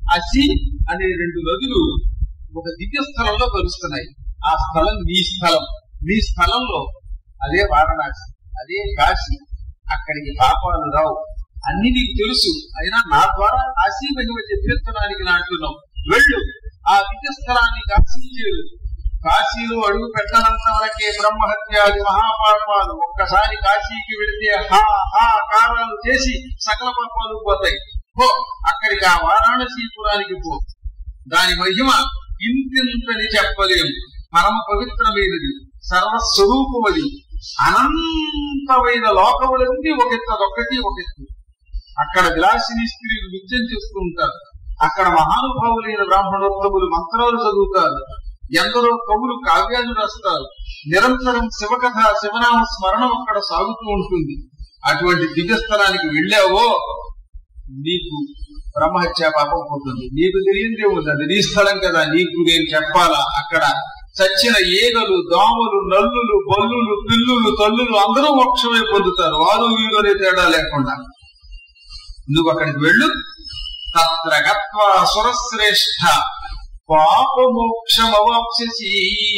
అసి అనే రెండు నదులు ఒక దివ్య స్థలంలో కలుస్తున్నాయి ఆ స్థలం నీ స్థలం నీ స్థలంలో అదే వారణాసి అదే కాశీ అక్కడికి పాపాలు రావు అన్ని నీకు తెలుసు అయినా నా ద్వారా కాశీ మహిమ చెప్పిస్తున్నానికి నా అంటున్నావు వెళ్ళు ఆ దివ్య స్థలాన్ని కాశీ చేరు కాశీలో అడుగు పెట్టనంత వరకే బ్రహ్మహత్యాది మహాపాపాలు ఒక్కసారి కాశీకి వెళితే హా హా కారాలు చేసి సకల పాపాలు పోతాయి పో అక్కడికి ఆ వారాణసీపురానికి పో దాని మహిమ ఇంతింతని చెప్పలేము పరమ పవిత్రమైనది సర్వస్వరూపమది అనంతమైన లోకములన్నీ ఒకెత్త ఒక్కటి ఒకెత్తు అక్కడ విలాసిని స్త్రీలు నృత్యం చేస్తూ ఉంటారు అక్కడ మహానుభావులైన బ్రాహ్మణోత్తములు మంత్రాలు చదువుతారు ఎందరో కవులు కావ్యాలు రాస్తారు నిరంతరం శివకథ శివనామ స్మరణం అక్కడ సాగుతూ ఉంటుంది అటువంటి దివ్యస్థలానికి వెళ్ళావో నీకు బ్రహ్మహత్య పాపం పోతుంది నీకు తెలియందే ఉంది అది నీ స్థలం కదా నీకు నేను చెప్పాలా అక్కడ చచ్చిన ఏగలు దోమలు నల్లులు బల్లులు పిల్లులు తల్లులు అందరూ మోక్షమే పొందుతారు వారు వీరు అనే తేడా లేకుండా నువ్వు అక్కడికి వెళ్ళు తత్ర గత్వా సురశ్రేష్ఠ పాపమోక్షమవాప్స్యసి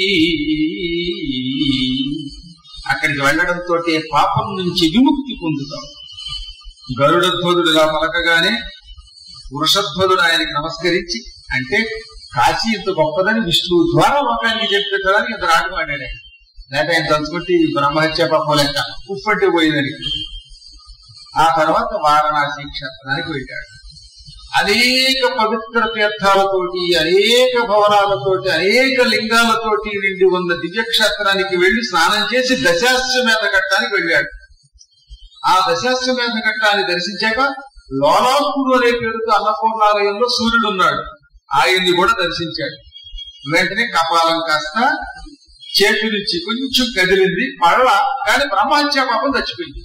అక్కడికి వెళ్ళడంతో పాపం నుంచి విముక్తి పొందుతావు గరుడధ్వదుడుగా పలకగానే వృషధ్వదుడు ఆయనకి నమస్కరించి అంటే కాశీ ఇంత గొప్పదని విష్ణువు ద్వారా లోకానికి చెప్పేదానికి ఇంత నాటకం ఆడాడు ఆయన. లేక ఆయన తలుచుకుంటే ఈ బ్రహ్మహత్య పాపం లెక్క ఉప్పంటే పోయిందని ఆ తర్వాత వారణాసి క్షేత్రానికి వెళ్ళాడు అనేక పవిత్ర తీర్థాలతోటి అనేక భవనాలతోటి అనేక లింగాలతోటి నిండి ఉన్న దివ్యక్షేత్రానికి వెళ్లి స్నానం చేసి దశాశ్వమేధ ఘట్టానికి వెళ్ళాడు ఆ దశాశ్వమేధ ఘట్టాన్ని దర్శించాక లోలాపుడు అనే పేరుతో అన్నపూర్ణాలయంలో సూర్యుడు ఉన్నాడు ఆయన్ని కూడా దర్శించాడు వెంటనే కపాలం కాస్త చేతి నుంచి కొంచెం కదిలింది మళ్ళ కానీ బ్రహ్మహత్య పాపం చచ్చిపోయింది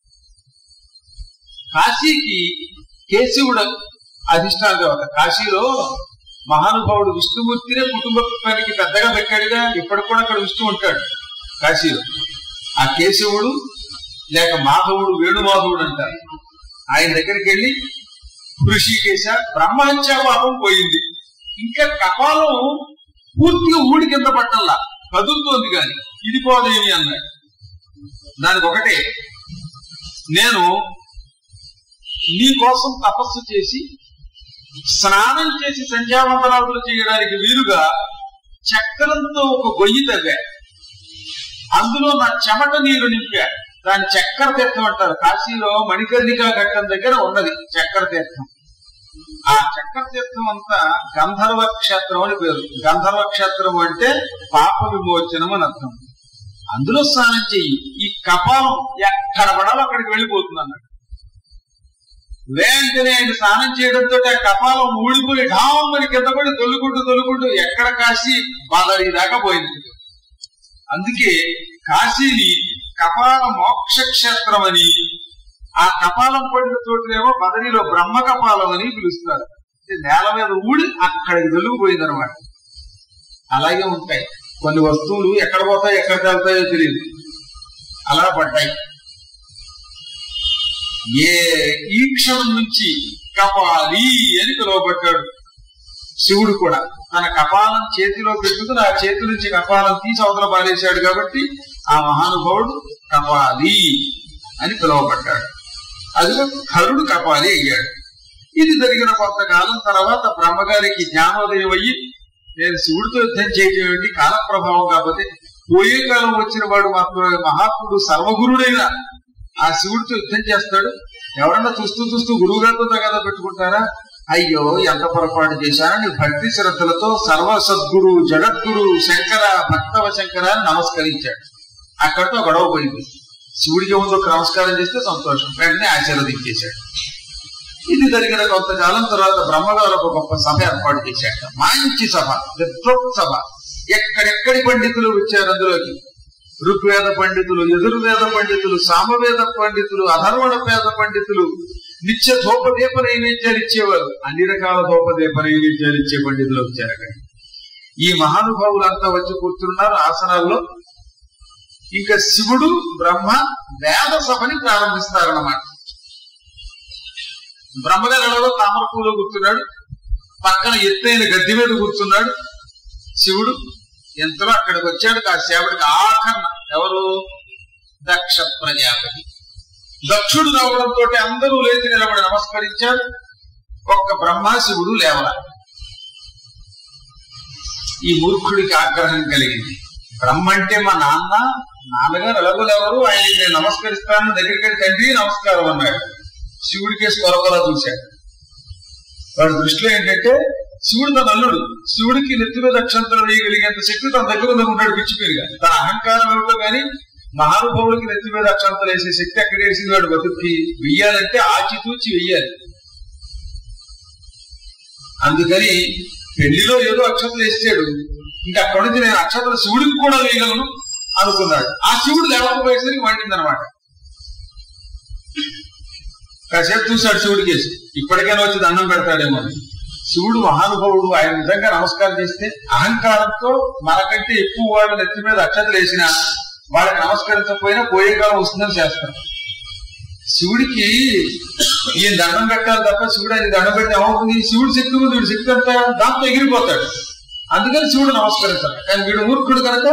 కాశీకి కేశవుడు అధిష్టాన దేవత కాశీలో మహానుభావుడు విష్ణుమూర్తినే కుటుంబానికి పెద్దగా పెట్టాడుగా ఇప్పటికి కూడా అక్కడ విష్ణు ఉంటాడు కాశీలో ఆ కేశవుడు లేక మాధవుడు వేణుమాధవుడు అంటారు ఆయన దగ్గరికి వెళ్ళి ఋషికేశ బ్రహ్మహత్య పాపం పోయింది ఇంకా కపాలం పూర్తిగా ఊడి కింద పట్టల్లా కదులుతోంది కాని ఇది పోదేమి అన్నాడు దానికి ఒకటే నేను నీ కోసం తపస్సు చేసి స్నానం చేసి సంధ్యావందనాలు చేయడానికి వీలుగా చక్రంతో ఒక గొయ్యి తవ్వా అందులో నా చెమట నీరు నింపా దాని చక్కెర తీర్థం అంటారు కాశీలో మణికర్ణికా ఘట్టం దగ్గర ఉన్నది చక్కెర తీర్థం ఆ చక్కెర తీర్థం అంతా గంధర్వ క్షేత్రం అని పేరు గంధర్వ క్షేత్రం అంటే పాప విమోచనం అని అర్థం అందులో స్నానం చెయ్యి ఈ కపాలం ఎక్కడ పడాలో అక్కడికి వెళ్ళిపోతుంది అన్నాడు వెంటనే ఆయన స్నానం చేయడంతో ఆ కపాలం ఊడిపోయి ఢామని కింద పడి తొలుకుంటూ తొలుకుంటూ ఎక్కడ కాశీ బాదరి దాకా పోయింది అందుకే కాశీని కపాల మోక్ష క్షేత్రం అని ఆ కపాలం పడిన చోటునేమో బదరిలో బ్రహ్మ కపాలం అని పిలుస్తారు అంటే నేల మీద ఊడి అక్కడికి వెలుగుపోయింది అనమాట అలాగే ఉంటాయి కొన్ని వస్తువులు ఎక్కడ పోతాయో ఎక్కడ వెళ్తాయో తెలియదు అలా పడ్డాయి ఏ ఈ క్షణం నుంచి కపాలి అని పిలువబడ్డాడు శివుడు కూడా తన కపాలం చేతిలో పెట్టుకుని ఆ చేతి నుంచి కపాలం తీసి అవతల పారేశాడు కాబట్టి ఆ మహానుభావుడు కపాలి అని పిలువబడ్డాడు అదిగో హరుడు కపాలి అయ్యాడు ఇది జరిగిన కొంతకాలం తర్వాత బ్రహ్మగారికి జ్ఞానోదయం అయ్యి నేను శివుడితో యుద్ధం చేయటం ఏమిటి కాల ప్రభావం కాకపోతే పోయే కాలం వచ్చిన వాడు మాత్రమే మహాత్ముడు సర్వగురుడైన ఆ శివుడితో యుద్ధం చేస్తాడు ఎవరన్నా చూస్తూ చూస్తూ గురువు గారితో తగదా పెట్టుకుంటారా అయ్యో ఎంత పొరపాటు చేశానని భక్తి శ్రద్ధలతో సర్వ సద్గురు జగద్గురు శంకర భక్తవ శంకర అని నమస్కరించాడు అక్కడితో గొడవ పోయింది శివుడికి ముందు ఒక నమస్కారం చేస్తే సంతోషం వెంటనే ఆశీర్వదించేశాడు ఇది జరిగిన కొంతకాలం తర్వాత బ్రహ్మగారు ఒక గొప్ప సభ ఏర్పాటు చేశాడు మంచి సభ విద్వత్ సభ ఎక్కడెక్కడి పండితులు వచ్చారు అందులోకి ఋగ్వేద పండితులు యజుర్వేద పండితులు సామవేద పండితులు అధర్వణ వేద పండితులు నిత్య ధూపదీప నైవేద్యాలు ఇచ్చేవారు అన్ని రకాల ధూపదీప నైవేద్యాలు ఇచ్చే పండితులు వచ్చారు అక్కడ ఈ మహానుభావులంతా వచ్చి కూర్చున్నారు ఆసనాల్లో ఇంకా శివుడు బ్రహ్మ వేద సభని ప్రారంభిస్తారన్నమాట బ్రహ్మగారు ఎలాగో తామర పూలో కూర్చున్నాడు పక్కన ఎత్తైన గద్దె మీద కూర్చున్నాడు శివుడు ఎంతలో అక్కడికి వచ్చాడు కాసేపటికి ఆఖరణ ఎవరు దక్ష ప్రజాపతి దక్షుడు రావడంతో అందరూ లేచి నిలబడి నమస్కరించారు ఒక్క బ్రహ్మ శివుడు లేవల ఈ మూర్ఖుడికి ఆగ్రహం కలిగింది బ్రహ్మ అంటే మా నాన్న నాన్నగారు ఎలాగోలేవరు ఆయనకి నేను నమస్కరిస్తాను దగ్గరికి వెళ్ళి తండ్రి నమస్కారం అన్నాడు శివుడికి స్వరగలా చూశాడు వాడి దృష్టిలో ఏంటంటే శివుడు తన అల్లుడు శివుడికి నెత్తి మీద అక్షంతరం వేయగలిగేంత శక్తి తన దగ్గర ఉందని ఉన్నాడు పిచ్చిపోయిగా తన అహంకారం ఏమిటో కానీ మహానుభావుడికి నెత్తి మీద అక్షంతలు వేసే శక్తి ఎక్కడ వేసింది వాడు బతుక్కి వెయ్యాలంటే ఆచితూచి వెయ్యాలి అందుకని పెళ్లిలో ఏదో అక్షతలు వేసాడు ఇంకా అక్కడి నుంచి నేను అక్షతలు శివుడికి కూడా వేయగలను అనుకున్నాడు ఆ శివుడు లేవకపోయేసరికి వండింది అనమాట కాసేపు చూశాడు శివుడి కేసు ఇప్పటికైనా వచ్చి దండం పెడతాడేమో అని. శివుడు మహానుభావుడు ఆయన నిజంగా నమస్కారం చేస్తే అహంకారంతో మనకంటే ఎక్కువ వాళ్ళ నెత్తి మీద అక్షతలు వేసిన వాళ్ళకి నమస్కరించకపోయినా పోయే కాలం వస్తుందని చేస్తాం శివుడికి ఈయన దండం పెట్టాలి తప్ప శివుడు ఆయన దండం పెట్టి ఏమవుతుంది శివుడు శక్తి ఉంది వీడి శక్తి అంతా దాంతో ఎగిరిపోతాడు అందుకని శివుడు నమస్కరిస్తాడు కానీ వీడు మూర్ఖుడు కనుక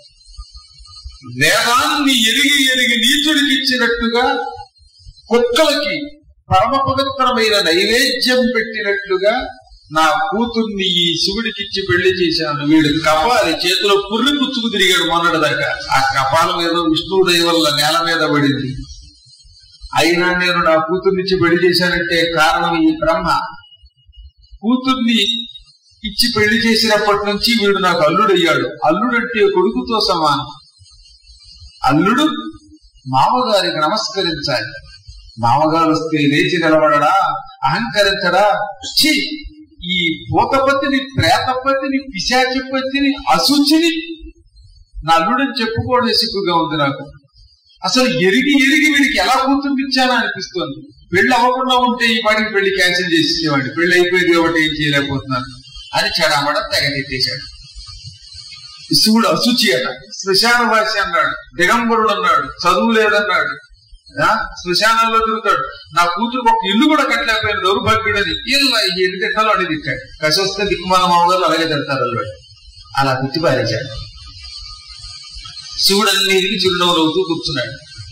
వేదాన్ని ఎరిగి ఎరిగి నీచుడికి ఇచ్చినట్టుగా కుక్కలకి పరమ పవిత్రమైన నైవేద్యం పెట్టినట్లుగా నా కూతుర్ని ఈ శివుడికిచ్చి పెళ్లి చేశాను వీడు కపాలి చేతిలో పుర్రి పుచ్చుకు తిరిగాడు మొన్నటి దాకా ఆ కపాలం ఏదో విష్ణువుదయ వల్ల నేల మీద పడింది అయినా నేను నా కూతుర్నిచ్చి పెళ్లి చేశానంటే కారణం ఈ బ్రహ్మ కూతుర్ని ఇచ్చి పెళ్లి చేసినప్పటి నుంచి వీడు నాకు అల్లుడయ్యాడు అల్లుడంటే కొడుకుతో సమానం అల్లుడు మామగారికి నమస్కరించాలి మామగారు వస్తే లేచి నిలబడడా అహంకరించడా ఛీ ఈ భూతపతిని ప్రేతపతిని పిశాచిపతిని అశుచిని నా అల్లుడని చెప్పుకోవడం సిగ్గుగా ఉంది నాకు అసలు ఎరిగి ఎరిగి వీడికి ఎలా కూతుర్నిచ్చానా అనిపిస్తోంది పెళ్లి అవ్వకుండా ఉంటే ఈ పాటికి పెళ్లి క్యాన్సిల్ చేసేవాడి పెళ్లి అయిపోయింది కాబట్టి ఏం చేయలేకపోతున్నాను అని చెడామడ తెగనెట్టేశాడు శివుడు అశుచి అట శ్మశాన భాష అన్నాడు దిగంబరుడు అన్నాడు చదువు లేదన్నాడు ఆ, శ్మశానంలో తిరుగుతాడు నా కూతురు ఒక ఇల్లు కూడా కట్టలేకపోయిన దౌర్భాగ్యుడని ఇల్లు ఈ ఎన్ని తిట్టాలో అని తిట్టాడు కసి వస్తే దిక్కుమాల మామగారు అలాగే తిడతారు అల్లుడు అలా తిట్టి పారేశాడు శివుడు అన్ని ఎదిగి చిరునవ్వులు అవుతూ కూర్చున్నాడు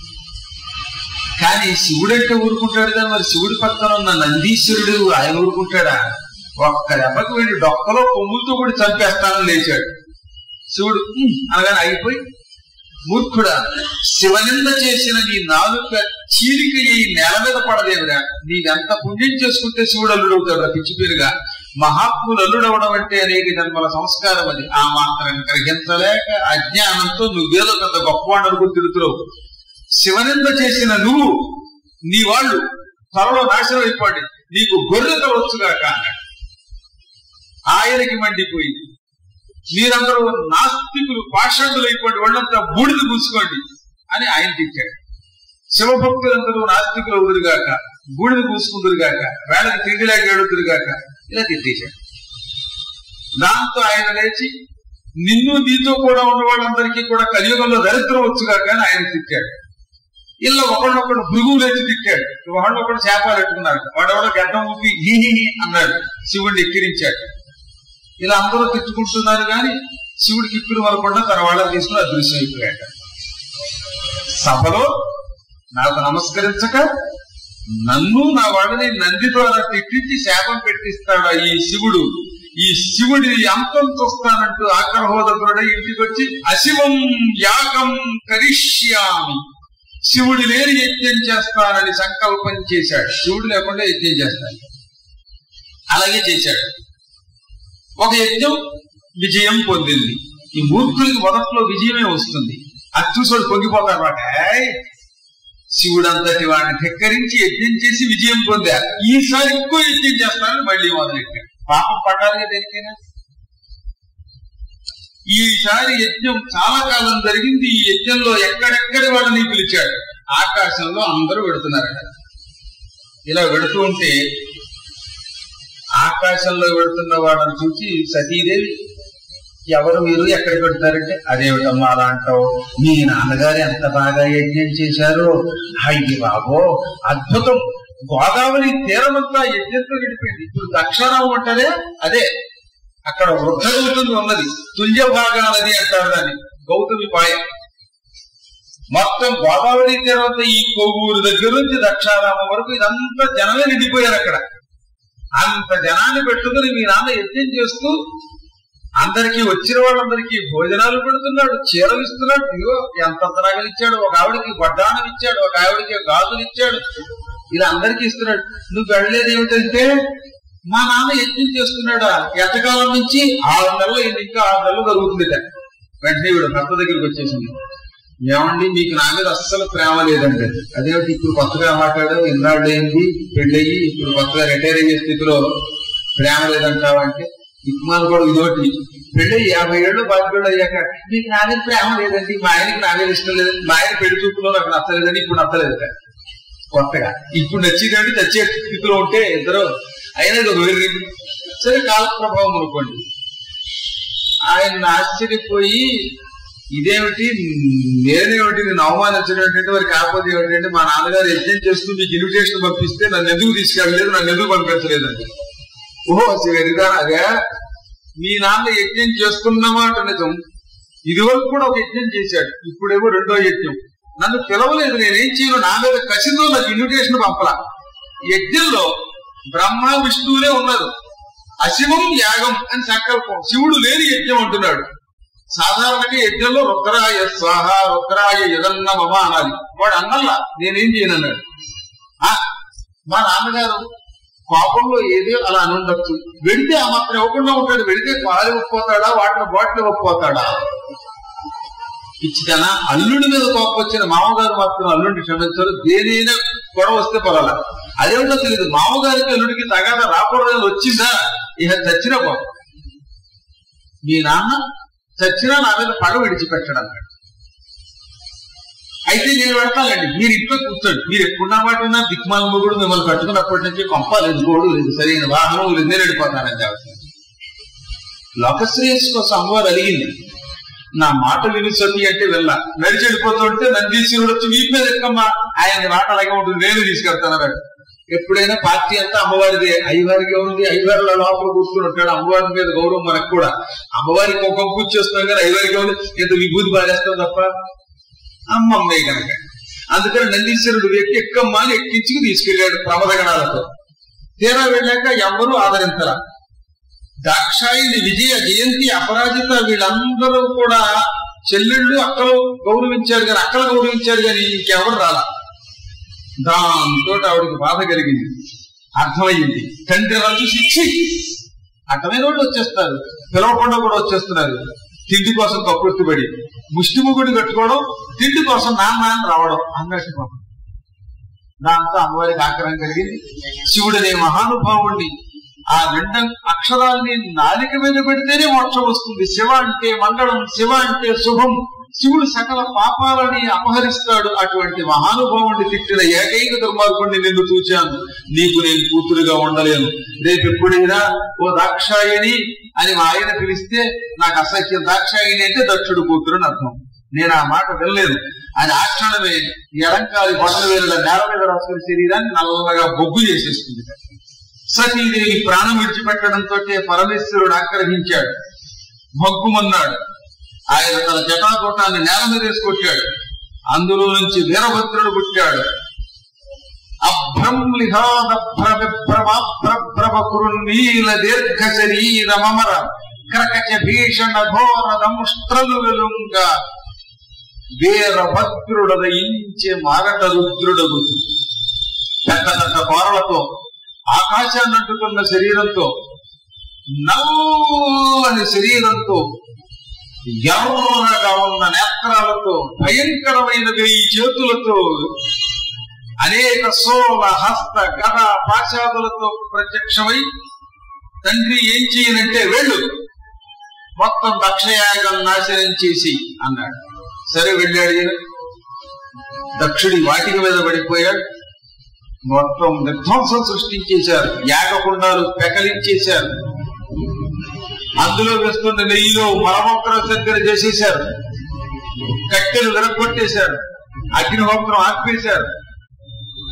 కానీ శివుడంటే ఊరుకుంటాడు కదా మరి శివుడి పక్కన ఉన్న నందీశ్వరుడు ఆయన ఊరుకుంటాడా ఒక్క దెబ్బకి వెళ్ళి డొక్కలో కొమ్ములతో కూడా చంపేస్తానని లేచాడు శివుడు "ఉమ్" అనగానే ఆగిపోయి మూర్ఖుడా శివనింద చేసిన నీ నాలుక చీలిక ఈ నేల మీద పడదేవిరా నీవెంత పుణ్యం చేసుకుంటే శివుడు అల్లుడు అవుతాడు పిచ్చిపీరుగా మహాత్ములు అల్లుడవడం అంటే అనేక జన్మల సంస్కారం అది ఆ మాత్రం గ్రహించలేక అజ్ఞానంతో నువ్వేదో పెద్ద గొప్పవాడు అనుకుని తిరుగుతున్నావు శివనింద చేసిన నువ్వు నీ వాళ్ళు త్వరలో నాశనం అయిపోండి నీకు గొర్రె వచ్చుగాక అన్నాడు ఆయనకి మండిపోయింది మీరందరూ నాస్తికులు పాషండులు అయిపోండి వాళ్ళంతా బూడిద పూసుకోండి అని ఆయన తిట్టాడు శివభక్తులందరూ నాస్తికులు అవుదురుగాక బూడిద పూసుకుందురుగాక వేళకి తిండిలాగా ఏడుతురుగాక ఇలా తిట్టేశాడు దాంతో ఆయన లేచి నిన్ను నీతో కూడా ఉన్న వాళ్ళందరికీ కూడా కలియుగంలో దరిద్రం వచ్చుగాక అని ఆయన తిట్టాడు ఇలా ఒకళ్ళొకడు భృగువు లేచి తిట్టాడు ఒకళ్ళొకడు చేపాలు పెట్టుకున్నాడు వాడెవడో గడ్డం ఊపి హీ హీ హీ అన్నాడు శివుడిని ఎక్కిరించాడు ఇలా అందరూ తిట్టుకుంటున్నారు కానీ శివుడికి ఇప్పుడు వరకుండా తన వాళ్ళని తీసుకుని అదృశ్యం అయిపోయాడు సభలో నాకు నమస్కరించక నన్ను నా వాళ్ళని నంది ద్వారా తిట్టించి శాపం పెట్టిస్తాడు ఈ శివుడు ఈ శివుడి అంతం చూస్తానంటూ ఆగ్రహోదకుడై ఇంటికి వచ్చి అశివం యాగం కరిష్యామి శివుడు లేని యజ్ఞం చేస్తానని సంకల్పం చేశాడు శివుడు లేకుండా యజ్ఞం చేస్తాడు అలాగే చేశాడు ఒక యజ్ఞం విజయం పొందింది ఈ మూర్ఖులకి మొదట్లో విజయమే వస్తుంది అది చూసాడు పొంగిపోతాడు మాట శివుడు అంతటి వాడిని ధిక్కరించి యజ్ఞం చేసి విజయం పొందారు ఈసారి ఎక్కువ యజ్ఞం చేస్తానని మళ్ళీ మొదలెట్టాడు పాపం పడ్డాలిగా దేనికైనా ఈసారి యజ్ఞం చాలా కాలం జరిగింది ఈ యజ్ఞంలో ఎక్కడెక్కడి వాళ్ళని పిలిచాడు ఆకాశంలో అందరూ వెడుతున్నారట ఇలా వెడుతూ ఉంటే ఆకాశంలో వెడుతున్న వాళ్ళని చూసి సతీదేవి ఎవరు మీరు ఎక్కడ పెడతారంటే అదేమిటమ్మా అలా అంటావు మీ నాన్నగారు ఎంత బాగా యజ్ఞం చేశారో అయ్యి బాబో అద్భుతం గోదావరి తీరమంతా యజ్ఞంతో నిండిపోయింది ఇప్పుడు దక్షిణారం అంటారే అదే అక్కడ వృద్ధ గౌతమి ఉన్నది తుల్య భాగా నది అంటారు దాన్ని గౌతమి పాయ మొత్తం గోదావరి తీరమంతా ఈ కొవ్వూరు దగ్గర నుంచి దక్షారామం వరకు ఇదంతా జనమే నిండిపోయారు అక్కడ అంత జనాన్ని పెట్టుకుని మీ నాన్న యజ్ఞం చేస్తూ అందరికీ వచ్చిన వాళ్ళందరికీ భోజనాలు పెడుతున్నాడు చీరలు ఇస్తున్నాడు ఇదిగో ఎంత నగలు ఇచ్చాడు ఒక ఆవిడకి వడ్డానం ఇచ్చాడు ఒక ఆవిడకి గాజులు ఇచ్చాడు ఇలా అందరికీ ఇస్తున్నాడు నువ్వు వెళ్ళలేదు ఏమిటంటే మా నాన్న యజ్ఞం చేస్తున్నాడా ఎంతకాలం నుంచి ఆరు నెలలు అయింది ఇంకా ఆరు నెలలు జరుగుతుందిట వెంటనే వీడు భర్త దగ్గరికి వచ్చేసింది ఏమండి మీకు నా మీద అస్సలు ప్రేమ లేదండి అదేమిటి ఇప్పుడు కొత్తగా మాట్లాడు ఇన్నాళ్ళు అయింది పెళ్ళయి ఇప్పుడు కొత్తగా రిటైర్ అయ్యే స్థితిలో ప్రేమ లేదంటావా అంటే ఇక్మాన్ కూడా ఇదోటి పెళ్ళి యాభై ఏళ్ళు బాధ్యుడు అయ్యాక మీకు నా మీద ప్రేమ లేదండి మా ఆయనకి నా మీద ఇష్టం లేదండి మా ఆయన పెళ్లి చూపులో నాకు నచ్చలేదని ఇప్పుడు నచ్చలేదు కొత్తగా ఇప్పుడు నచ్చిందంటే చచ్చే స్థితిలో ఉంటే ఇద్దరు అయినా ఇది ఒక వెర్రి సరే కాల ప్రభావం అనుకోండి ఆయన ఆశ్చర్యపోయి ఇదేమిటి నేనేమిటి నేను అవమానించడం ఏంటంటే మరి కాకపోతే ఏమిటంటే మా నాన్నగారు యజ్ఞం చేస్తూ మీకు ఇన్విటేషన్ పంపిస్తే నన్ను ఎందుకు తీసుకెళ్ళలేదు నన్ను ఎందుకు పంపించలేదండి ఓహో వెరిదా అదే మీ నాన్న యజ్ఞం చేస్తున్నమాట నిజం ఇది వరకు కూడా ఒక యజ్ఞం చేశాడు ఇప్పుడేమో రెండో యజ్ఞం నన్ను పిలవలేదు నేనేం చేయను నా మీద కసితో నాకు ఇన్విటేషన్ పంపలా యజ్ఞంలో బ్రహ్మ విష్ణువులే ఉన్నారు అశివం యాగం అని సంకల్పం శివుడు లేని యజ్ఞం అంటున్నాడు సాధారణంగా యజ్ఞంలో రుద్రాయ స్వాహ రుద్రాయ యదన్న మమ అనాలి వాడు అన్నల్లా నేనేం చేయను అన్నాడు ఆ, మా నాన్నగారు కోపంలో ఏదో అలా అని ఉండొచ్చు వెడితే ఆ మాత్రం ఇవ్వకుండా ఉంటాడు వెడితే పాలు ఇవ్వకపోతాడా వాటర్ బాటిల్ ఇవ్వకపోతాడా పిచ్చితన అల్లుడి మీద కోపం వచ్చిన మామగారు మాత్రం అల్లుడిని క్షమించారు దేనైనా గొడవ వస్తే పర్వాలా అదేమిటో తెలియదు మామగారికి అల్లుడికి తగాద రాకూడదని వచ్చిందా ఇక చచ్చిన కోపం మీ నాన్న చచ్చినా నా మీద పగ విడిచిపెట్టడం అన్నాడు అయితే నేను పెడతానండి మీరు ఇంట్లో కూర్చోండి మీరు ఎప్పుడున్నా మాట ఉన్నా దిక్మాల మొగుడు మిమ్మల్ని కట్టుకున్నప్పటి నుంచి కొంప లేదు గోడు లేదు సరైన వాహనం లేదు నేను వెళ్ళిపోతానని అవసరం లోకశ్రేయస్ కోసం అమ్మవారు అడిగింది నా మాట విని సతి అంటే వెళ్ళ నడిచి వెళ్ళిపోతుంటే నందీశ్వరుడు వచ్చి వీటి మీద ఎక్కమ్మా ఆయన మాట అలాగే ఉంటుంది నేను తీసుకెళ్తానన్నాడు ఎప్పుడైనా పార్టీ అంతా అమ్మవారిది అయ్యవారికి ఎవరుంది అయ్యవారిలో లోపల కూర్చుని ఉంటాడు అమ్మవారి మీద గౌరవం మనకు కూడా అమ్మవారికి ఒక పూజ చేస్తున్నాం కానీ అయ్యవారికి ఎవరు ఇంత విభూతి బాధేస్తాం తప్ప అమ్మమ్మే కనుక అందుకని నందీశ్వరుడు ఎక్కి ఎక్కమ్మా అని ఎక్కించుకు తీసుకెళ్లాడు ప్రమదగణాలతో తీరా వెళ్ళాక ఎవరు ఆదరించరా దాక్షాయిని విజయ జయంతి అపరాజిత వీళ్ళందరూ కూడా చెల్లెళ్ళు అక్కలు గౌరవించారు కానీ అక్కలు గౌరవించారు కానీ ఇంకెవరు రాలా దాంతో ఆవిడకి బాధ కలిగింది అర్థమయ్యింది తండ్రి రాజు శిక్షి అర్థమైన వాళ్ళు వచ్చేస్తారు పిలవకుండా కూడా వచ్చేస్తున్నారు తిండి కోసం కక్కుర్తిపడి ముష్టి ముగుడి కట్టుకోవడం తిండి కోసం నాన్న అని రావడం అన్నట్టు పాపం. దాంతో అమ్మవారికి ఆగ్రహం కలిగింది శివుడనే మహానుభావుణ్ణి ఆ రెండు అక్షరాల్ని నాలిక మీద పెడితేనే మోక్షం వస్తుంది శివ అంటే మంగళం శివ అంటే శుభం శివుడు సకల పాపాలని అపహరిస్తాడు అటువంటి మహానుభావుణ్ణి తిట్టిన ఏకైక దుర్మార్గుణ్ణి నిన్ను చూచాను నీకు నేను కూతురుగా ఉండలేను రేపు ఎప్పుడైనా ఓ దాక్షాయిని అని మా ఆయన పిలిస్తే నాకు అసహ్యం దాక్షాయిని అంటే దక్షుడు కూతురు అని అర్థం నేను ఆ మాట వినలేదు అది ఆ క్షణమే ఎడంకాలి బొట్టల వేలుల నేల మీద రాసుకున్న శరీరాన్ని నల్లగా బొగ్గు చేసేస్తుంది సతీదేవి ప్రాణం విడిచిపెట్టడంతో పరమేశ్వరుడు ఆగ్రహించాడు మగ్గుమన్నాడు ఆయన తన జటాకోటాన్ని నేల మీద వేసుకొచ్చాడు అందులో నుంచి వీరభద్రుడు పుట్టాడు అభ్రంలిహాద్రభ్రభ్రభకురున్నీల దీర్ఘ శరీరమర క్రకచ భీషణ ఘోర దంష్ట్రలు వెలుంగ వీరభద్రుడదయించే మారట రుద్రుడగుతు పెద్ద పెద్ద కోరలతో ఆకాశాన్ని అంటుకున్న శరీరంతో నవ్వని శరీరంతో ఎర్రగా ఉన్న నేత్రాలతో భయంకరమైన వెయ్యి చేతులతో అనేక సోల హస్త గద పాశాదులతో ప్రత్యక్షమై తండ్రి ఏం చేయనంటే వెళ్ళు మొత్తం దక్షయాగం నాశనం చేసి అన్నాడు సరే వెళ్ళాడు ఈయన. దక్షుడి వాటిక మీద పడిపోయాడు మొత్తం విధ్వంసం సృష్టించేశారు యాగకుండాలు పెకలించేశారు అందులో వేస్తున్న నెయ్యిలో మలమూత్ర దగ్గర చేసేశారు కట్టెలు విరగొట్టేశారు అగ్నిహోత్రం ఆర్పేశారు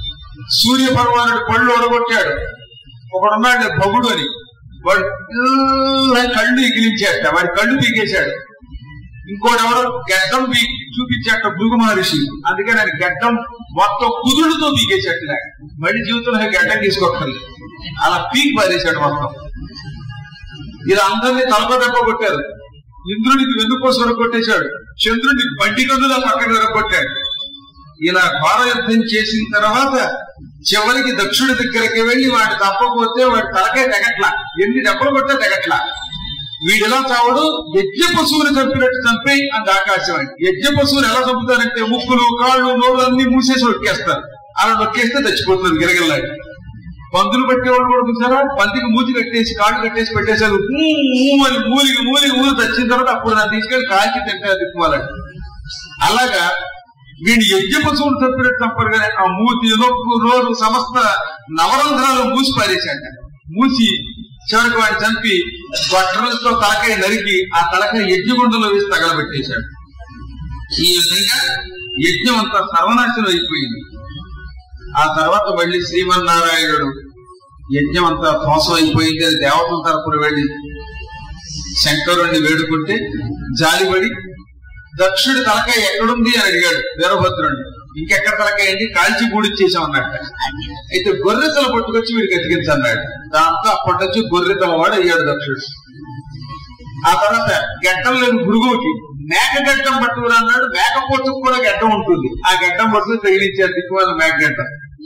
సూర్య భగవానుడు పళ్ళు ఒడగొట్టాడు ఒకడున్నాడు భగుడు అని వాడు ఇలా కళ్ళు ఎగిరించాట వాడి కళ్ళు పీకేశాడు ఇంకోటి ఎవడో గడ్డం పీ చూపించాట భృగు మహర్షి అందుకని ఆయన గడ్డం మొత్తం కుదురుతో పీకేశాడు నాకు మళ్ళీ జీవితంలో గడ్డం తీసుకోక్కర్లేదు అలా పీక్ పారేశాడు మొత్తం ఇలా అందరినీ తలప దెబ్బ కొట్టారు ఇంద్రుడికి వెన్నుకోసం కొట్టేశాడు చంద్రుడిని బండి కన్నుల పక్కన కొట్టాడు ఇలా ఘోర యుద్ధం చేసిన తర్వాత చివరికి దక్షుడి దగ్గరికి వెళ్ళి వాడిని తప్పకపోతే వాడి తలకే తెగట్ల ఎన్ని దెబ్బలు కొట్టే తెగట్ల వీడిలా చావడు యజ్ఞ పశువుని చంపినట్టు చంపి అంత ఆకాశం అండి యజ్ఞ పశువుని ఎలా చంపుతారంటే ముక్కులు కాళ్ళు నోళ్ళు అన్ని మూసేసి నొక్కేస్తారు అలా నొక్కేస్తే చచ్చిపోతుంది గిరగిల్లాడి పందులు పెట్టేవాళ్ళు కూడా చూసారా పందికి మూతి కట్టేసి కాళ్ళు కట్టేసి పెట్టేశారు ఊ, ఊ అని మూలిగి మూలిగి ఊరు తెచ్చిన తర్వాత అప్పుడు నా తీసుకెళ్లి కాల్చి తింటే దిక్కుమాలండి అలాగా వీడిని యజ్ఞ పశువులు తప్పినట్టు తప్పరు కానీ ఆ మూతి నొక్కు నోరు సమస్త నవరంధ్రాలు మూసి పారేశాడు మూసి చివరికి వాడిని చంపి గొట్టలతో తలకాయ నరికి ఆ తలకాయ యజ్ఞగుండంలో వేసి తగలబెట్టేశాడు ఈ విధంగా యజ్ఞం అంతా సర్వనాశనం అయిపోయింది ఆ తర్వాత మళ్ళీ శ్రీమన్నారాయణుడు యజ్ఞం అంతా ధ్వంసం అయిపోయింది అని దేవతల తరపున వెళ్ళి శంకరుణ్ణి వేడుకుంటే జాలిపడి దక్షుడి తలకాయ ఎక్కడుంది అని అడిగాడు వీరభద్రుడిని ఇంకెక్కడ తలకాయ ఏంటి కాల్చి పూడిచ్చేసాం అన్నట్ట అయితే గొర్రె తల పట్టుకొచ్చి వీడికి ఎతికించన్నాడు దాంతో అప్పటి నుంచి గొర్రె తలవాడు అయ్యాడు దక్షుడు ఆ తర్వాత గడ్డం లేని భృగువుకి మేక గడ్డం పట్టుకురా అన్నాడు మేక పొట్టుకు కూడా గడ్డం ఉంటుంది ఆ గడ్డం పట్టుకు తగిలించారు దిక్కుమాల మేక గడ్డం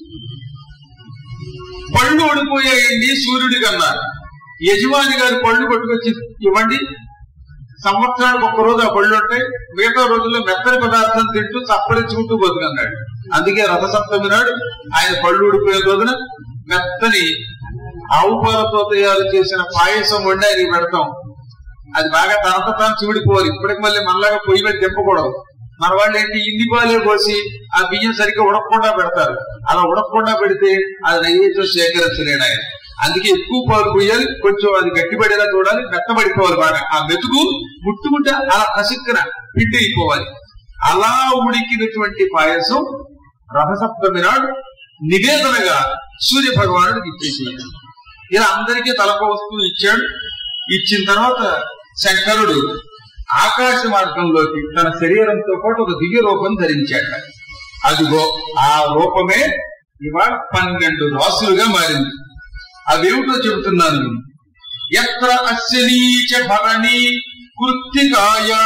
పళ్ళు ఓడిపోయాయండి సూర్యుడికి అన్నారు యజమాని గారి పళ్ళు పట్టుకొచ్చి ఇవ్వండి సంవత్సరానికి ఒక్క రోజు ఆ పళ్ళు ఉంటాయి మిగతా రోజుల్లో మెత్తని పదార్థం తింటూ చప్పరించుకుంటూ బతుకన్నాడు అందుకే రథసప్తమి నాడు ఆయన పళ్ళు ఊడిపోయిన రోజున మెత్తని ఆవు పాలతో తయారు చేసిన పాయసం వండి ఆయనకి పెడతాం అది బాగా తనంత తాను చిమిడిపోవాలి ఇప్పటికి మళ్ళీ మనలాగా పొయ్యి మీద తిప్పకూడదు మన వాళ్ళు ఏంటి ఇన్ని పాలే పోసి ఆ బియ్యం సరిగ్గా ఉడకకుండా పెడతారు అలా ఉడకకుండా పెడితే అది నైవేద్యం సేకరించలేడు ఆయన అందుకే ఎక్కువ పాలు పోయాలి కొంచెం అది గట్టిపడేలా చూడాలి మెత్తబడిపోవాలి బాగా ఆ మెతుకు ముట్టుకుంటే అలా కసిక్కన పిండి అయిపోవాలి అలా ఉడికినటువంటి పాయసం రథసప్తమి నాడు నివేదనగా సూర్య భగవానుడికి ఇచ్చేసేయాలి ఇలా అందరికీ తలక వస్తువు ఇచ్చాడు ఇచ్చిన తర్వాత శంకరుడు ఆకాశ మార్గంలోకి తన శరీరంతో పాటు ఒక దివ్య రూపం ధరించాడు అదిగో ఆ రూపమే ఇవాళ పన్నెండు రాసులుగా మారింది అవేమిటో చెబుతున్నాను నేను. ఎత్ర అస్యనీచ భరణి కృత్తికాయా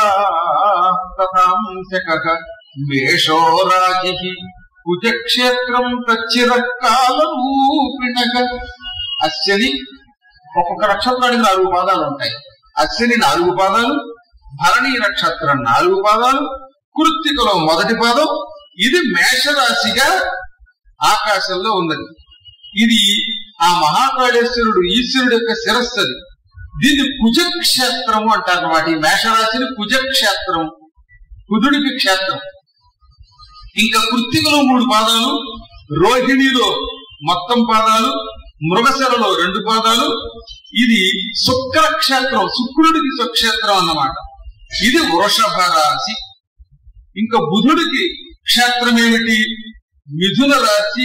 తథాంశక మేషో రాజి కుజక్షేత్రం తచ్చిరకాల రూపిణక అస్యని ఒక్కొక్క నక్షత్రానికి నాలుగు పాదాలు ఉంటాయి అశ్విని నాలుగు పాదాలు భరణి నక్షత్రం నాలుగు పాదాలు కృత్తికలో మొదటి పాదం ఇది మేషరాశిగా ఆకాశంలో ఉన్నది ఇది ఆ మహాకాళేశ్వరుడు ఈశ్వరుడు యొక్క శిరస్సు అది దీన్ని కుజక్షేత్రము అంటారు అన్నమాట ఈ మేషరాశిని కుజక్షేత్రం కుజుడికి క్షేత్రం ఇంకా కృత్తికలో మూడు పాదాలు రోహిణిలో మొత్తం పాదాలు మృగశరలో రెండు పాదాలు ఇది శుక్ర క్షేత్రం శుక్రుడికి స్వక్షేత్రం అన్నమాట ఇది వృషభ రాశి ఇంకా బుధుడికి క్షేత్రం ఏమిటి మిథున రాశి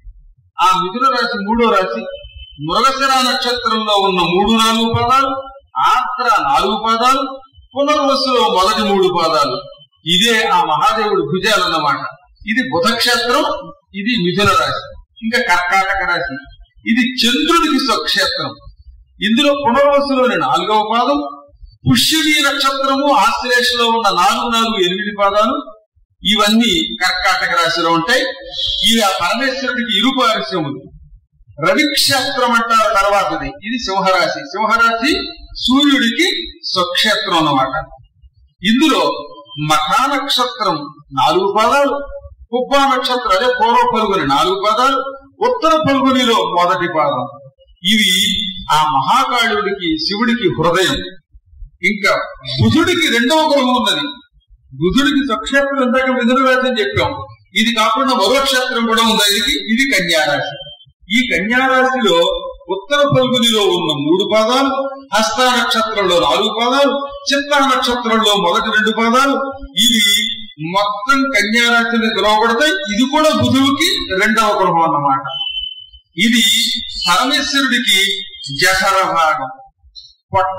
ఆ మిథున రాశి మూడో రాశి మృగశిర నక్షత్రంలో ఉన్న మూడు నాలుగు పాదాలు ఆత్ర నాలుగు పాదాలు పునర్వసులో మొదటి మూడు పాదాలు ఇదే ఆ మహాదేవుడి భుజాలన్నమాట ఇది బుధ క్షేత్రం ఇది మిథున రాశి ఇంకా కర్కాటక రాశి ఇది చంద్రుడికి స్వక్షేత్రం ఇందులో పునర్వసులోని నాలుగవ పాదం పుష్యమి నక్షత్రము ఆశ్లేషలో ఉన్న నాలుగు నాలుగు ఎనిమిది పాదాలు ఇవన్నీ కర్కాటక రాశిలో ఉంటాయి ఇవి ఆ పరమేశ్వరుడికి ఇరు పారిశ్రములు రవిక్షేత్రం అంటారు తర్వాతది ఇది సింహరాశి సింహరాశి సూర్యుడికి స్వక్షేత్రం అన్నమాట ఇందులో మఖా నక్షత్రం నాలుగు పాదాలు కుబ్బా నక్షత్రం అదే పూర్వ పలుగుని నాలుగు పాదాలు ఉత్తర పలుగునిలో మొదటి పాదం ఇవి ఆ మహాకాళుడికి శివుడికి హృదయం ఇంకా బుధుడికి రెండవ గృహం ఉన్నది బుధుడికి స్వక్షేత్రం ఇందాక మిథున రాశి అని చెప్పాం ఇది కాకుండా మరో క్షేత్రం కూడా ఉంది ఇది ఇది కన్యారాశి ఈ కన్యారాశిలో ఉత్తర పల్గునిలో ఉన్న మూడు పాదాలు హస్త నక్షత్రంలో నాలుగు పాదాలు చిత్తా నక్షత్రంలో మొదటి రెండు పాదాలు ఇవి మొత్తం కన్యారాశిని పిలువబడతాయి ఇది కూడా బుధువుకి రెండవ గృహం అన్నమాట ఇది పరమేశ్వరుడికి జఠర భాగం పొట్ట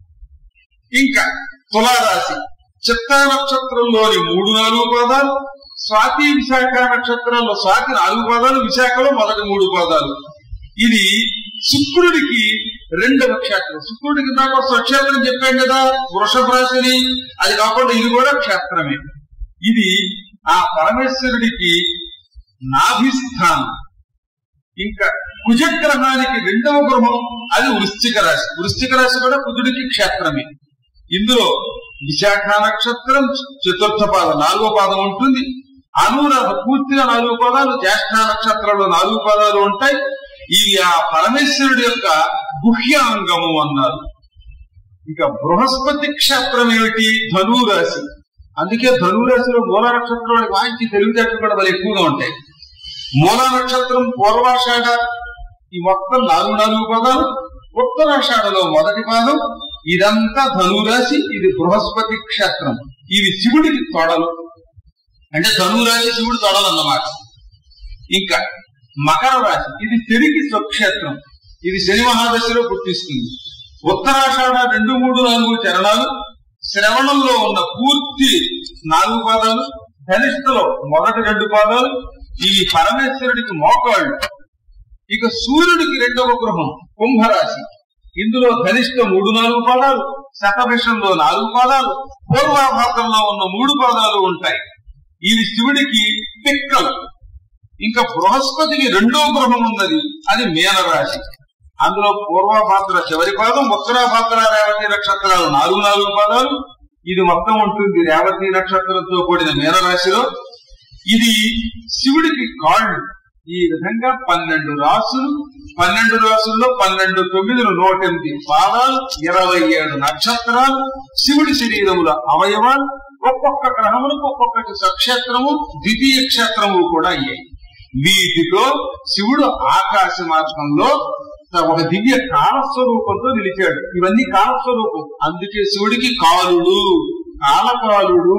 ఇంకా తులారాశి చిత్తా నక్షత్రంలోని మూడు నాలుగు పాదాలు స్వాతి విశాఖ నక్షత్రంలో స్వాతి నాలుగు పాదాలు విశాఖలో మొదటి మూడు పాదాలు ఇది శుక్రుడికి రెండవ క్షేత్రం శుక్రుడికి నాకు స్వక్షేత్రం చెప్పాం కదా వృషభ రాశిని అది కాకుండా ఇది కూడా క్షేత్రమే ఇది ఆ పరమేశ్వరుడికి నాభిస్థానం ఇంకా కుజగ్రహానికి రెండవ గృహం అది వృశ్చిక రాశి వృశ్చిక రాశి కూడా కుజుడికి క్షేత్రమే ఇందులో విశాఖ నక్షత్రం చతుర్థ పాదం నాలుగో పాదం ఉంటుంది అనురాధ పూర్తిగా నాలుగు పాదాలు జ్యేష్ఠ నక్షత్రంలో నాలుగు పాదాలు ఉంటాయి ఇవి ఆ పరమేశ్వరుడి యొక్క గుహ్యాంగము అన్నారు ఇక బృహస్పతి క్షేత్రం ఏమిటి ధనురాశి అందుకే ధనురాశిలో మూల నక్షత్రం వాడికి వాంచి తెలివితేటలు కూడా మరి ఎక్కువగా ఉంటాయి మూల నక్షత్రం పూర్వాషాఢ ఈ మొత్తం నాలుగు నాలుగు పదాలు ఉత్తరాషాఢలో మొదటి పాదం ఇదంతా ధనురాశి ఇది బృహస్పతి క్షేత్రం ఇవి శివుడికి తొడలు అంటే ధనురాశి శివుడు తొడలు అన్నమాట ఇంకా మకర రాశి ఇది శనికి స్వక్షేత్రం ఇది శని మహాదశలో పుట్టిస్తుంది ఉత్తరాషాఢ రెండు మూడు నాలుగు చరణాలు శ్రవణంలో ఉన్న పూర్తి నాలుగు పాదాలు ధనిష్టలో మొదటి రెండు పాదాలు ఇవి పరమేశ్వరుడికి మోకాళ్ళు ఇక సూర్యుడికి రెండవ గృహం కుంభరాశి ఇందులో ధనిష్ట మూడు నాలుగు పాదాలు శతభిషంలో నాలుగు పాదాలు పూర్వాభాగంలో ఉన్న మూడు పాదాలు ఉంటాయి ఇవి శివుడికి పిక్కలు ఇంకా బృహస్పతికి రెండో గ్రహం ఉన్నది అది మీనరాశి అందులో పూర్వభాద్ర చివరి పాదం ఉత్తరాభాద్ర రేవతి నక్షత్రాలు నాలుగు నాలుగు పాదాలు ఇది మొత్తం ఉంటుంది రేవతి నక్షత్రంతో కూడిన మీనరాశిలో ఇది శివుడికి కాళ్ళు ఈ విధంగా పన్నెండు రాసులు పన్నెండు రాసుల్లో పన్నెండు తొమ్మిదిలు నూట ఎనిమిది పాదాలు ఇరవై ఏడు నక్షత్రాలు శివుడి శరీరముల అవయవాలు ఒక్కొక్క గ్రహములకు ఒక్కొక్కటి సక్షేత్రము ద్వితీయ క్షేత్రము కూడా అయ్యాయి వీటితో శివుడు ఆకాశ మార్గంలో ఒక దివ్య కాలస్వరూపంతో నిలిచాడు ఇవన్నీ కాలస్వరూపం అందుకే శివుడికి కాలుడు కాలకాలుడు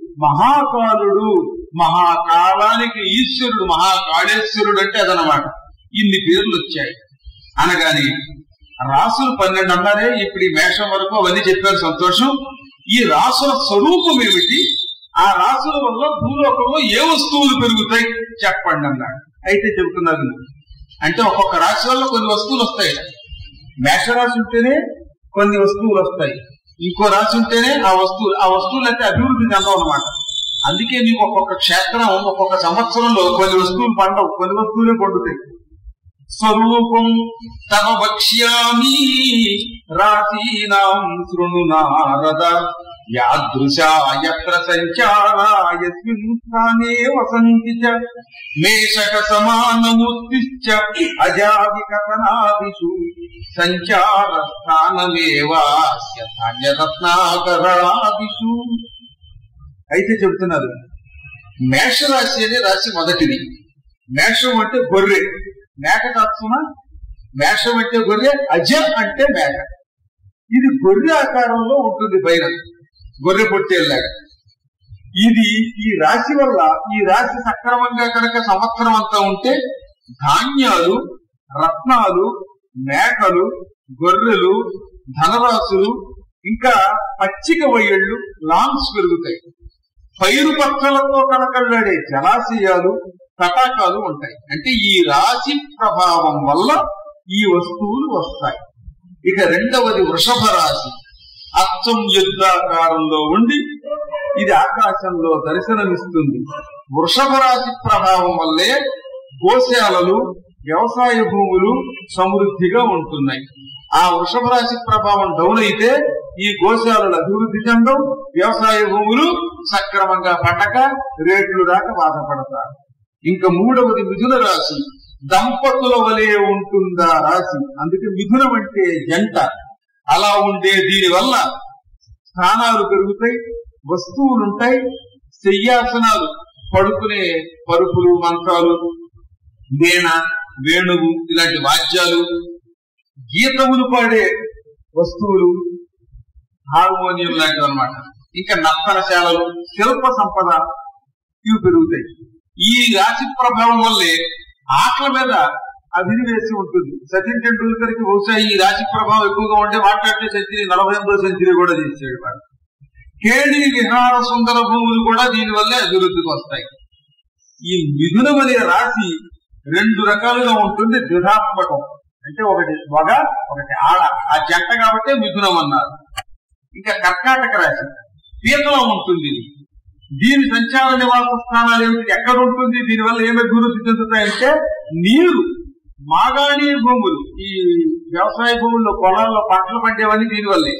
మహాకాలుడు మహాకాలానికి ఈశ్వరుడు మహాకాళేశ్వరుడు అంటే అదనమాట ఇన్ని పేర్లు వచ్చాయి అనగానే రాసులు పన్నెండు అన్నారే ఇప్పుడు ఈ మేషం వరకు అవన్నీ చెప్పారు సంతోషం ఈ రాసుల స్వరూపం ఏమిటి ఆ రాసుల వల్ల భూలోకంలో ఏ వస్తువులు పెరుగుతాయి చెప్పండి అన్నాడు అయితే చెబుతున్నారు అంటే ఒక్కొక్క రాశి వల్ల కొన్ని వస్తువులు వస్తాయి మేషరాశి ఉంటేనే కొన్ని వస్తువులు వస్తాయి ఇంకో రాశి ఉంటేనే ఆ వస్తువులు ఆ వస్తువులు అంటే అభివృద్ధి చెందవు అనమాట అందుకే మీకు ఒక్కొక్క క్షేత్రం ఒక్కొక్క సంవత్సరంలో కొన్ని వస్తువులు పండవు కొన్ని వస్తువులే పండుతాయి స్వరూపం తమ వక్ష్యామి రాశీనాం శృణు నారద యాదృశా యత్ర సంచారా యస్మిన్ స్థానే వసంతి చ మేషక సమానమూర్తిశ్చ అజావికతనాదిషు సంచార స్థానమేవాస్య ధాన్యరత్నాకరాదిషు అయితే చెబుతున్నారు మేషరాశి అనే రాశి మొదటిది మేషం అంటే గొర్రె మేక కాస్తున్నా మేషం అంటే గొర్రె అజ అంటే మేక ఇది గొర్రె ఆకారంలో ఉంటుంది పైన గొర్రె పొట్టేలాగా ఇది ఈ రాశి వల్ల ఈ రాశి సక్రమంగా కనుక సంవత్సరం అంతా ఉంటే ధాన్యాలు రత్నాలు మేకలు గొర్రెలు ధనరాశులు ఇంకా పచ్చిక వయ్యళ్ళు లాంగ్స్ పెరుగుతాయి పైరు పక్షులతో కనకళ్ళాడే జలాశయాలు తటాకాలు ఉంటాయి అంటే ఈ రాశి ప్రభావం వల్ల ఈ వస్తువులు వస్తాయి ఇక రెండవది వృషభ రాశి అచ్చం యుద్ధాకారంలో ఉండి ఇది ఆకాశంలో దర్శనమిస్తుంది వృషభ రాశి ప్రభావం వల్లే గోశాలలు వ్యవసాయ భూములు సమృద్ధిగా ఉంటున్నాయి ఆ వృషభ రాశి ప్రభావం డౌన్ అయితే ఈ గోశాలలు అభివృద్ధి చెందం వ్యవసాయ భూములు సక్రమంగా పండక రేట్లు దాకా బాధపడతారు ఇంకా మూడవది మిథున రాశి దంపతుల వలె ఉంటుందా రాశి అందుకే మిథునం అంటే జంట అలా ఉండే దీని వల్ల స్థానాలు పెరుగుతాయి వస్తువులుంటాయి శయ్యాసనాలు పడుకునే పరుపులు మంత్రాలు వీణ వేణువు ఇలాంటి వాద్యాలు గీతములు పాడే వస్తువులు హార్మోనియం లాంటివి అనమాట ఇంకా నర్తనశాలలు శిల్ప సంపద ఇవి పెరుగుతాయి ఈ రాశి ప్రభావం వల్లే ఆటల మీద అభినివేశం ఉంటుంది సచిన్ టెండూల్కర్ కి బహుశా ఈ రాశి ప్రభావం ఎక్కువగా ఉంటే మాట్లాడితే సెంచరీ నలభై ఎనిమిదో సెంచరీ కూడా చేసాడు వాడు కేడి విహార సుందర భూములు కూడా దీనివల్లే అభివృద్ధికి వస్తాయి ఈ మిథునం అనే రాశి రెండు రకాలుగా ఉంటుంది ద్విధాత్మకం అంటే ఒకటి మగ ఒకటి ఆడ ఆ జంట కాబట్టి మిథునం అన్నారు ఇంకా కర్కాటక రాశి పీతలో ఉంటుంది ఇది. దీని సంచార నివాస స్థానాలు ఏమిటి ఎక్కడ ఉంటుంది దీనివల్ల ఏమి అభివృద్ధి చెందుతాయంటే నీరు మాగాణి భూములు ఈ వ్యవసాయ భూముల్లో పొలాల్లో పంటలు పండేవన్నీ దీనివల్లే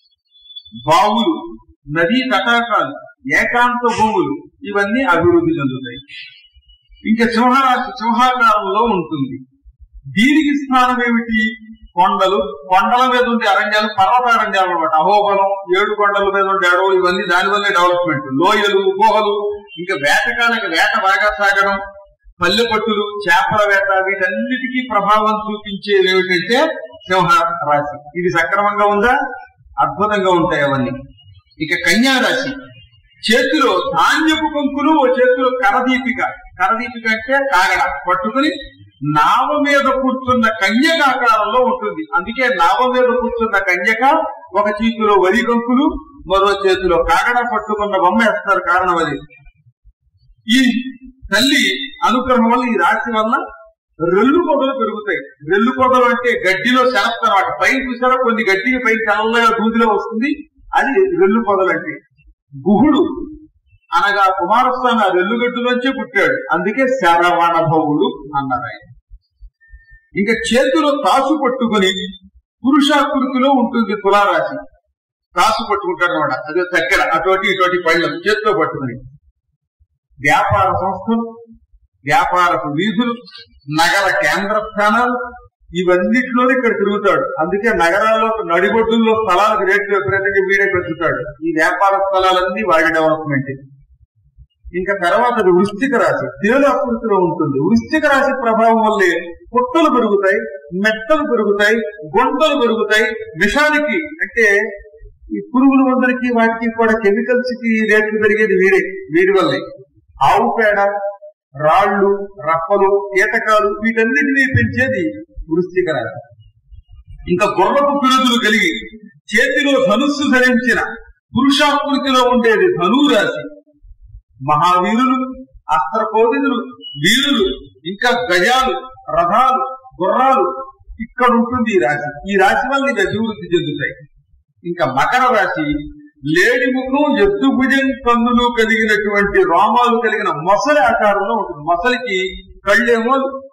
బావులు నదీ తటాకాలు ఏకాంత భూములు ఇవన్నీ అభివృద్ధి చెందుతాయి ఇంకా సింహరాశి సింహాకారంలో ఉంటుంది దీనికి స్థానం ఏమిటి కొండలు కొండల మీద ఉండే అరణ్యాలు పర్వత అరణ్యాలు అనమాట అహోబలం ఏడు కొండల మీద ఉండే అడవులు ఇవన్నీ దానివల్లే డెవలప్మెంట్ లోయలు గుహలు ఇంకా వేటకాలకు వేట బాగా సాగడం పల్లె పట్టులు చేపల వేట వీటన్నిటికీ ప్రభావం చూపించేది ఏమిటంటే సింహ రాశి ఇది సక్రమంగా ఉందా అద్భుతంగా ఉంటాయి అవన్నీ ఇక కన్యా రాశి చేతిలో ధాన్యపు కొంకులు ఓ చేతిలో కరదీపిక కరదీపిక అంటే కాగడ పట్టుకుని నావ మీద కూర్చున్న కన్యక ఆకారంలో ఉంటుంది అందుకే నావ మీద కూర్చున్న కన్యక ఒక చేతిలో వరి కంకులు మరో చేతిలో కాగడ పట్టుకున్న బొమ్మ వేస్తారు కారణం అది ఈ తల్లి అనుగ్రహం వల్ల ఈ రాశి వల్ల రెల్లు పొదలు పెరుగుతాయి రెల్లు పొదలు అంటే గడ్డిలో శరత్ అనమాట పైన చూసారా కొన్ని గడ్డికి పైకి తెల్లగా దూదిలో వస్తుంది అది రెల్లు పొదలు అంటే గుహుడు అనగా కుమారస్వామి ఆ రెల్లుగడ్డులోంచే పుట్టాడు అందుకే శరవణభవుడు అన్నారు ఆయన ఇంకా చేతిలో తాసు పట్టుకుని పురుషాకృతిలో ఉంటుంది తులారాశి తాసు పట్టుకుంటాడు అనమాట అదే దగ్గర అటువంటి ఇటువంటి పళ్ళం చేతిలో పట్టుకుని వ్యాపార సంస్థలు వ్యాపారపు వీధులు నగర కేంద్ర స్థానాలు ఇవన్నిటిలోనే ఇక్కడ తిరుగుతాడు అందుకే నగరాల్లో నడిబొడ్డుల్లో స్థలాలకు రేట్లు విపరీతంగా వీడే పెంచుతాడు ఈ వ్యాపార స్థలాలన్నీ వాడి డెవలప్మెంట్ ఇంకా తర్వాత అది వృశ్చిక రాశి తేలు ఆకృతిలో ఉంటుంది వృశ్చిక రాశి ప్రభావం వల్లే పుట్టలు పెరుగుతాయి మెట్టలు పెరుగుతాయి గుంటలు పెరుగుతాయి విషానికి అంటే ఈ పురుగుల మందులకి వాటికి కూడా కెమికల్స్ కి రేట్లు పెరిగేది వీడే వీడి వల్లే ఆవు పేడ రాళ్ళు రప్పలు కీటకాలు వీటన్నిటినీ పెంచేది వృశ్చిక రాశి ఇంకా గుర్రపు పిరుదులు కలిగి చేతిలో ధనుస్సు ధరించిన పురుషాకృతిలో ఉండేది ధను రాశి మహావీరులు అస్త్రకోదితులు వీరులు ఇంకా గజాలు రథాలు గుర్రాలు ఇక్కడ ఉంటుంది ఈ రాశి ఈ రాశి వల్ల ఇవి అభివృద్ధి చెందుతాయి ఇంకా మకర రాశి లేడి ముఖం ఎద్దు భుజం కన్నులు కలిగినటువంటి రోమాలు కలిగిన మొసలి ఆకారంలో ఉంటుంది మొసలికి కళ్ళేమో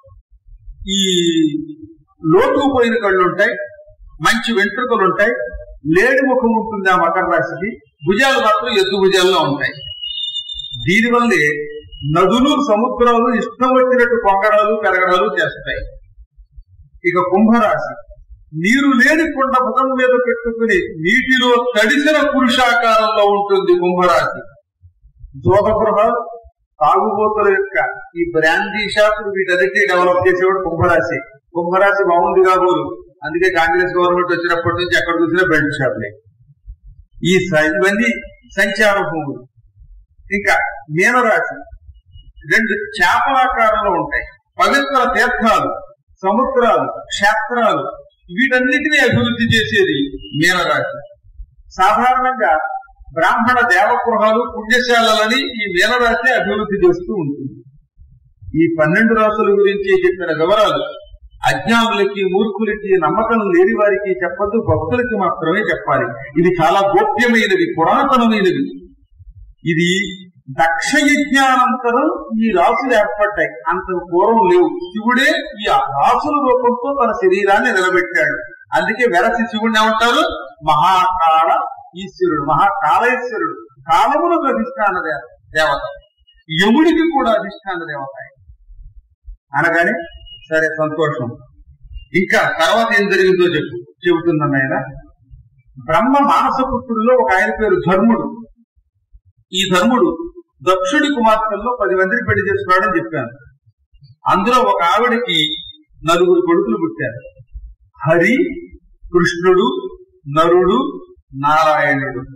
ఈ లోతుకు పోయిన కళ్ళు ఉంటాయి మంచి వెంట్రుకలు ఉంటాయి లేడి ముఖం ఉంటుంది ఆ మకర రాశికి భుజాలు మాత్రం ఎద్దు భుజాల్లో ఉంటాయి దీనివల్లే నదులు సముద్రాలు ఇష్టం వచ్చినట్టు పొంగడాలు పెరగడాలు చేస్తాయి ఇక కుంభరాశి నీరు లేని కొండ ముఖం మీద పెట్టుకుని నీటిలో తడిసిన పురుషాకారంలో ఉంటుంది కుంభరాశి జోగగృహాలు తాగుబోతుల యొక్క ఈ బ్రాందీ షాపులు వీటన్నిటినీ డెవలప్ చేసేవాడు కుంభరాశి కుంభరాశి బాగుంది కాబోలు అందుకే కాంగ్రెస్ గవర్నమెంట్ వచ్చినప్పటి నుంచి ఎక్కడ చూసినా బెల్ట్ షాపులే ఈ స- ఇవన్నీ సంచార భూములు ఇంకా మీనరాశి రెండు చేపలాకారంలో ఉంటాయి పవిత్ర తీర్థాలు సముద్రాలు క్షేత్రాలు వీటన్నిటినీ అభివృద్ధి చేసేది మీనరాశి సాధారణంగా బ్రాహ్మణ దేవగృహాలు పుణ్యశాలలని ఈ మీనరాశి అభివృద్ధి చేస్తూ ఉంటుంది ఈ పన్నెండు రాసుల గురించి చెప్పిన వివరాలు అజ్ఞానులకి మూర్ఖులకి నమ్మకం లేని వారికి చెప్పద్దు భక్తులకి మాత్రమే చెప్పాలి ఇది చాలా గోప్యమైనది పురాతనమైనది ఇది దక్ష యజ్ఞానంతరం ఈ రాసులు ఏర్పడ్డాయి అంత పూర్వం లేవు శివుడే ఈ రాసుల రూపంతో తన శరీరాన్ని నిలబెట్టాడు అందుకే వెరసి శివుడిని ఏమంటారు మహాకాల ఈశ్వరుడు మహాకాళేశ్వరుడు కాలములకు అధిష్టాన దేవ- దేవత యముడికి కూడా అధిష్టాన దేవత ఆయన. అనగానే సరే సంతోషం ఇంకా తర్వాత ఏం జరిగిందో చెప్పు చెబుతున్నాను ఆయన బ్రహ్మ మానసపుత్రుల్లో ఒక ఆయన పేరు ధర్ముడు ఈ ధర్ముడు దక్షుడి కుమార్తెల్లో పది మందిని పెళ్లి చేసుకున్నాడని చెప్పాను అందులో ఒక ఆవిడకి నలుగురు కొడుకులు పుట్టారు హరి కృష్ణుడు నరుడు నారాయణుడు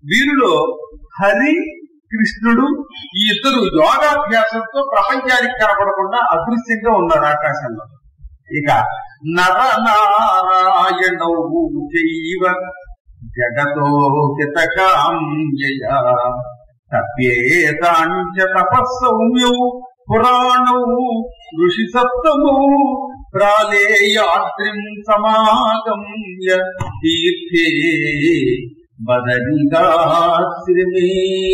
వీరిలో హరి కృష్ణుడు ఈ ఇద్దరు యోగాభ్యాసంతో ప్రపంచానికి కనపడకుండా అదృశ్యంగా ఉన్నారు ఆకాశంలో ఇక నర నారాయణౌ చైవ జగతో హితకాంజయ తప్యేతాంచ తపస్సౌమ్యౌ పురాణౌ ఋషి సప్తమౌ ప్రాళేయాద్రిం సమాగమ్య తీర్థే బదరికాశ్రమే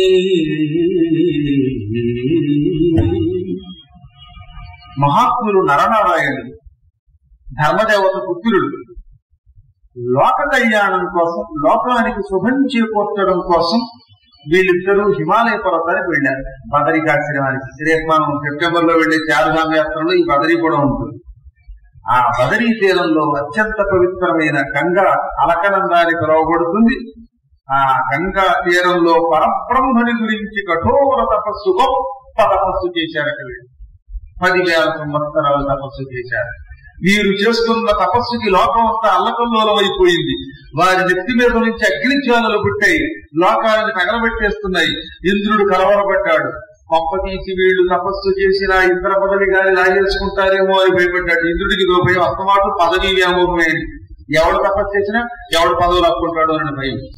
మహాత్ములు నరనారాయణుడు ధర్మదేవత పుత్రుడు లోక కళ్యాణం కోసం లోకానికి శుభం చేకూర్చడం కోసం వీళ్ళిద్దరూ హిమాలయ పర్వతానికి వెళ్ళారు బదరికాశ్రమానికి రేపు మనం సెప్టెంబర్ లో వెళ్లే చారుధామ యాత్రలో ఈ బదరి కూడా ఉంటుంది ఆ బదరీ తీరంలో అత్యంత పవిత్రమైన గంగా అలకనందాన్ని పిలువబడుతుంది ఆ గంగా తీరంలో పరబ్రహ్మని గురించి కఠోర తపస్సు గొప్ప తపస్సు చేశారట వీళ్ళు పదివేల సంవత్సరాలు తపస్సు చేశారు వీరు చేస్తున్న తపస్సుకి లోకం అంతా అల్లకల్లోలం అయిపోయింది వారి నెత్తి మీద నుంచి అగ్ని జ్వాలలు పుట్టాయి లోకాలను తగలబెట్టేస్తున్నాయి ఇంద్రుడు కలవరపడ్డాడు కొంప తీసి వీళ్ళు తపస్సు చేసిన ఇంద్ర పదవి గాని లాగేసుకుంటారేమో అని భయపడ్డాడు ఇంద్రుడికి రూపాయి అస్తమాటు పదవి వ్యామోహమైంది ఎవడు తపస్సు చేసినా ఎవడు పదవులు అప్పుకుంటాడు అని భయం